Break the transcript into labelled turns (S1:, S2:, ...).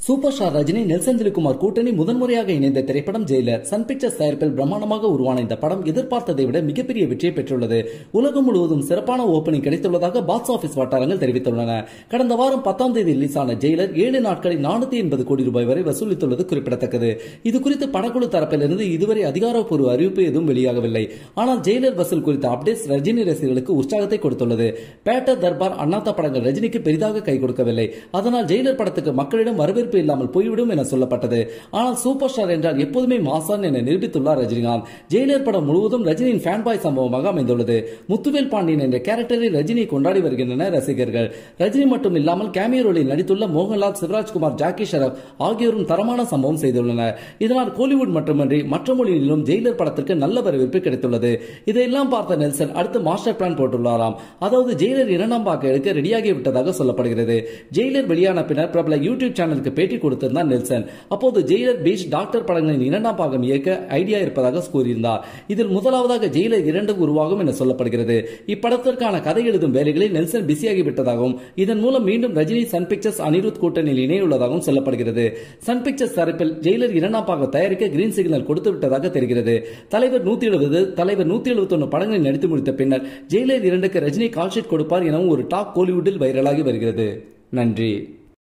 S1: super star Rajini Nelson Thilakumar கூட்டணி முதன்முறையாக இணைந்த திரைப்படம் ஜெயிலர் சன் பிக்சர்ஸ் தயாரிப்பில் பிரம்மாண்டமாக உருவான இந்த படம் எதிர்பார்த்ததை விட மிகப்பெரிய வெற்றியை பெற்றுள்ளது உலகம் முழுவதும் சிறப்பான ஓபனிங் கிடைத்துள்ளதாக பாக்ஸ் ஆபீஸ் வட்டாரங்கள் தெரிவித்துள்ளன கடந்த வாரம் பத்தாம் தேதி ரிலீஸ் ஆன ஜெயிலர் ஏழு நாட்களில் நானூத்தி எண்பது கோடி ரூபாய் வரை வசூலித்துள்ளது குறிப்பிடத்தக்கது இது குறித்து படக்குழு தரப்பிலிருந்து இதுவரை அதிகாரப்பூர்வ அறிவிப்பு எதுவும் வெளியாகவில்லை ஆனால் ஜெயிலர் வசூல் குறித்த அப்டேட்ஸ் ரஜினி ரசிகர்களுக்கு உற்சாகத்தை கொடுத்துள்ளது பேட்டர் தர்பார் அண்ணாத்த படங்கள் ரஜினிக்கு பெரிதாக கை கொடுக்கவில்லை அதனால் ஜெயிலர் படத்துக்கு மக்களிடம் வரவேற்பு இல்லாமல் போய்விடும் என சொல்லப்பட்டது ஆனால் சூப்பர் ஸ்டார் என்றால் எப்போதுமே மாசான் என நிரூபித்துள்ளார் ரஜினிகாந்த் ஜெயிலர் படம் முழுவதும் ரஜினியின் ஃபேன் பாய் சம்பவமாக அமைந்துள்ளது முத்துவேல் பாண்டியன் என்ற கேரக்டரில் ரஜினியை கொண்டாடி வருகின்றனர் ரசிகர்கள் ரஜினி மட்டும் இல்லாமல் கேமியோ ரோலில் நடித்துள்ள மோகன்லால் சிவராஜ்குமார் ஜாக்கி ஷரப் ஆகியோரும் தரமான சம்பவம் செய்துள்ளனர் இதனால் கோலிவுட் மட்டுமன்றி மற்ற மொழியிலும் ஜெயிலர் படத்திற்கு நல்ல வரவேற்பு கிடைத்துள்ளது இதையெல்லாம் பார்த்த நெல்சன் அடுத்து மாஸ்டர் பிளான் போட்டுள்ளாராம் அதாவது ஜெயிலர் இரண்டாம் பாக எடுக்க ரெடியாகி விட்டதாக சொல்லப்படுகிறது ஜெயிலர் வெளியான பின்னர் பிரபல யூடியூப் சேனலுக்கு பேட்டி கொடுத்திருந்தார் நெல்சன் அப்போது ஜெயிலர் பீச் டாக்டர் படங்களின் இரண்டாம் பாகம் இயக்க ஐடியா இருப்பதாக கூறியிருந்தார் இதில் முதலாவதாக ஜெயிலர் இரண்டு உருவாகும் என சொல்லப்படுகிறது இப்படத்திற்கான கதை எழுதும் வேலைகளில் நெல்சன் பிஸியாகி விட்டதாகவும் இதன் மூலம் மீண்டும் ரஜினி சன் பிக்சர்ஸ் அனிருத் கூட்டணியில் இணையுள்ளதாகவும் சொல்லப்படுகிறது சன் பிக்சர்ஸ் தரப்பில் ஜெயிலர் இரண்டாம் பாகம் தயாரிக்க கிரீன் சிக்னல் கொடுத்து விட்டதாக தெரிகிறது தலைவர் நூத்தி எழுபது தலைவர் நூத்தி எழுபத்தி ஒன்று படங்களில் நடித்து முடித்த பின்னர் ஜெயிலர் இரண்டுக்கு ரஜினி கால்ஷீட் கொடுப்பார் எனவும் ஒரு டாக் கோலிவுட்டில் வைரலாகி வருகிறது நன்றி